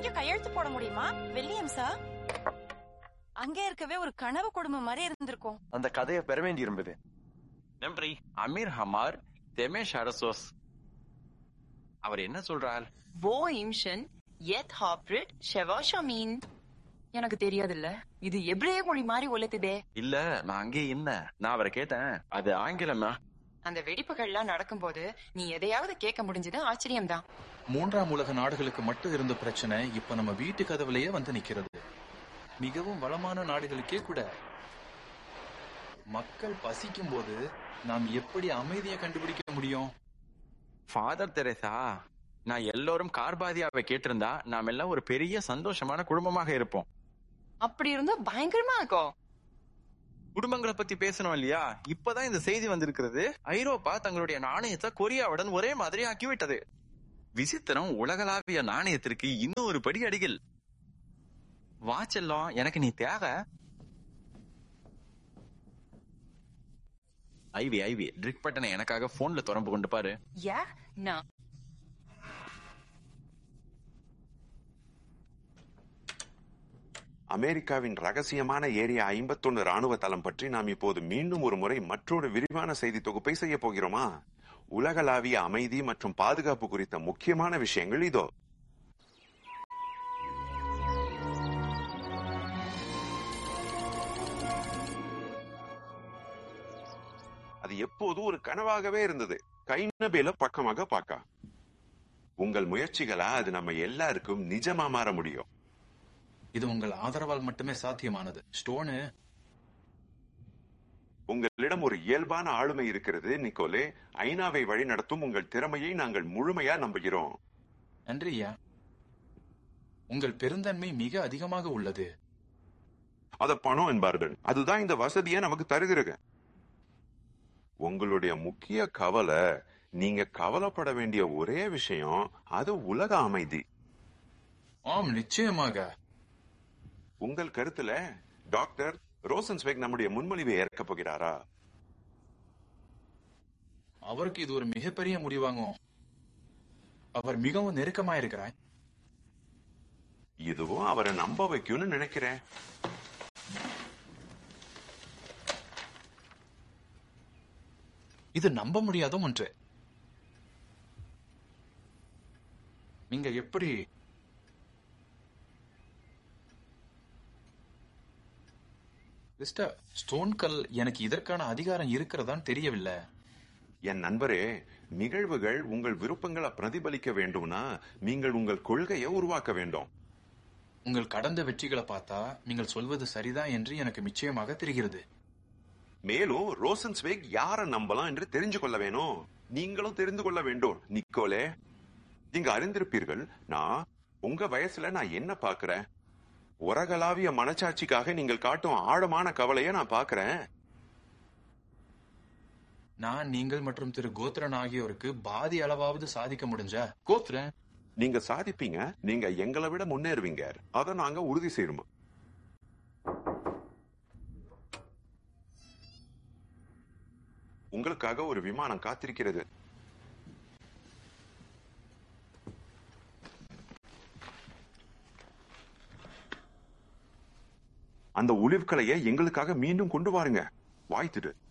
கொஞ்சம் கையெழுத்து போட முடியுமா வில்லியம் சார் அங்கே இருக்கவே ஒரு கனவு குடும்பம் மாதிரி இருந்திருக்கும் அந்த கதையை பெற வேண்டியிருந்தது நன்றி அமீர் ஹமார் தெமேஷ் அரசோஸ் அவர் என்ன சொல்றார் Wo Imchen, Yet Hoprit, Shevashamin. எனக்கு தெரியாதுல்ல இது எபிரேய மொழி மாதிரி ஒலித்துதே இல்ல நான் அங்கே என்ன நான் அவரை கேட்டேன் அது ஆங்கிலமா அந்த வெடிப்புகள்லாம் நடக்கும்போது நீ எதையாவது கேட்க முடிஞ்சது ஆச்சரியம்தான் மூன்றாம் உலக நாடுகளுக்கு மட்டும் இருந்த பிரச்சனை இப்ப நம்ம வீட்டு கதவுலயே வந்து நிக்கிறது மிகவும் வளமான நாடுகளுக்கே கூட மக்கள் பசிக்கும் போது நாம் எப்படி அமைதியை கண்டுபிடிக்க முடியும் ஃபாதர் தெரேசா நான் எல்லோரும் கார்பாதியாவை கேட்டிருந்தா நாம் எல்லாம் ஒரு பெரிய சந்தோஷமான குடும்பமாக இருப்போம் அப்படி இருந்தா பயங்கரமா இருக்கும் குடும்பங்களை பத்தி பேசணும் இல்லையா இப்பதான் இந்த செய்தி வந்திருக்கிறது ஐரோப்பா தங்களுடைய நாணயத்தை கொரியாவுடன் ஒரே மாதிரி ஆக்கிவிட்டது விசித்திரம் உலகளாவிய நாணயத்திற்கு இன்னும் ஒரு படி அடிகள் வா செல்லம் எனக்கு நீ தேவை ஐவி ஐவி ட்ரிக் பட்டனை எனக்காக போன்ல தொடர்பு கொண்டு பாரு யா நான் அமெரிக்காவின் ரகசியமான ஏரியா ஐம்பத்தொன்னு ராணுவ தளம் பற்றி நாம் இப்போது மீண்டும் ஒரு முறை மற்றொரு விரிவான செய்தி தொகுப்பை செய்ய போகிறோமா உலகளாவிய அமைதி மற்றும் பாதுகாப்பு குறித்த முக்கியமான விஷயங்கள் இதோ அது எப்போதும் ஒரு கனவாகவே இருந்தது கைநபேல பக்கமாக பார்க்க உங்கள் முயற்சிகளா அது நம்ம எல்லாருக்கும் நிஜமா மாற முடியும் இது உங்கள் ஆதரவால் மட்டுமே சாத்தியமானது ஸ்டோனு உங்களிடம் ஒரு இயல்பான ஆளுமை இருக்கிறது நிக்கோலே ஐநாவை வழிநடத்தும் உங்கள் திறமையை நாங்கள் முழுமையா நம்புகிறோம் நன்றி ஐயா உங்கள் பெருந்தன்மை மிக அதிகமாக உள்ளது அத பணம் என்பார்கள் அதுதான் இந்த வசதியை நமக்கு தருகிறது உங்களுடைய முக்கிய கவலை நீங்க கவலைப்பட வேண்டிய ஒரே விஷயம் அது உலக அமைதி ஆம் நிச்சயமாக உங்கள் கருத்துல டாக்டர் ரோசன்ஸ்வேக் நம்முடைய முன்மொழிவை ஏற்கப் போகிறாரா அவருக்கு இது ஒரு மிகப்பெரிய முடிவாகும் அவர் மிகவும் நெருக்கமாயிருக்கிறார் இதுவும் அவரை நம்ப வைக்கும்னு நினைக்கிறேன் இது நம்ப முடியாத ஒன்று நீங்க எப்படி மிஸ்டர் ஸ்டோன்கல் எனக்கு இதற்கான அதிகாரம் இருக்கிறதான்னு தெரியவில்லை என் நண்பரே நிகழ்வுகள் உங்கள் விருப்பங்களை பிரதிபலிக்க வேண்டும்னா நீங்கள் உங்கள் கொள்கையை உருவாக்க வேண்டும் உங்கள் கடந்த வெற்றிகளை பார்த்தா நீங்கள் சொல்வது சரிதான் என்று எனக்கு நிச்சயமாக தெரிகிறது மேலும் ரோசன்ஸ்வேக் யாரை நம்பலாம் என்று தெரிஞ்சு கொள்ள வேணும் நீங்களும் தெரிந்து கொள்ள வேண்டும் நிக்கோலே நீங்க அறிந்திருப்பீர்கள் நான் உங்க வயசுல நான் என்ன பாக்குறேன் உலகளாவிய மனச்சாட்சிக்காக நீங்கள் காட்டும் ஆழமான கவலையை நான் பாக்குறேன் நான் நீங்கள் மற்றும் திரு கோத்ரன் ஆகியோருக்கு பாதி அளவாவது சாதிக்க முடிஞ்சா கோத்ரன் நீங்க சாதிப்பீங்க நீங்க எங்களை விட முன்னேறுவீங்க அதை நாங்க உறுதி செய்யணும் உங்களுக்காக ஒரு விமானம் காத்திருக்கிறது அந்த ஒளிவுகளைய எங்களுக்காக மீண்டும் கொண்டு வாருங்க வாய்த்துடு